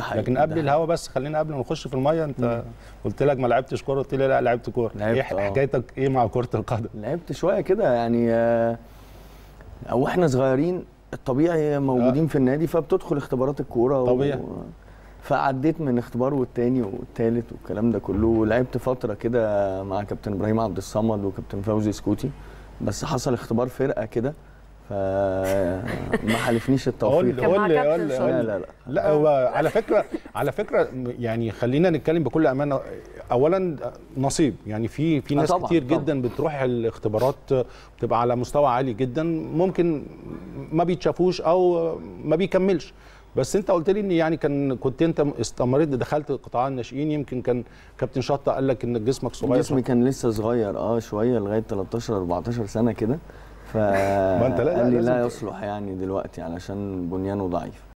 حقيقي، لكن ده قبل حقيقي. الهوا بس خلينا قبل ما نخش في الميه انت قلت لك ما لعبتش كوره قلت لي لا لعبت كوره لعبت، ايه اه. حكايتك ايه مع كره القدم لعبت شويه كده يعني آه، او احنا صغيرين الطبيعي موجودين في النادي فبتدخل اختبارات الكوره طبيعي. و... فعديت من اختبار والتاني والتالت والكلام ده كله ولعبت فتره كده مع كابتن ابراهيم عبد الصمد وكابتن فوزي سكوتي بس حصل اختبار فرقه كده فما حلفنيش قول التوفيق لي كان مع قول لي كابتن قول لي شاطر. لا لا لا لا هو على فكره على فكره يعني خلينا نتكلم بكل امانه اولا نصيب يعني في في آه ناس طبعاً، كتير طبعاً. جدا بتروح الاختبارات بتبقى على مستوى عالي جدا ممكن ما بيتشافوش او ما بيكملش بس انت قلت لي ان يعني كان كنت انت استمريت دخلت قطاع الناشئين يمكن كان كابتن شطه قال لك ان جسمك صغير جسمي كان لسه صغير اه شويه لغايه 13 14 سنه كده ف ما أنت لا- لا قال لي لازم لا ت- يصلح يعني دلوقتي علشان بنيانه ضعيف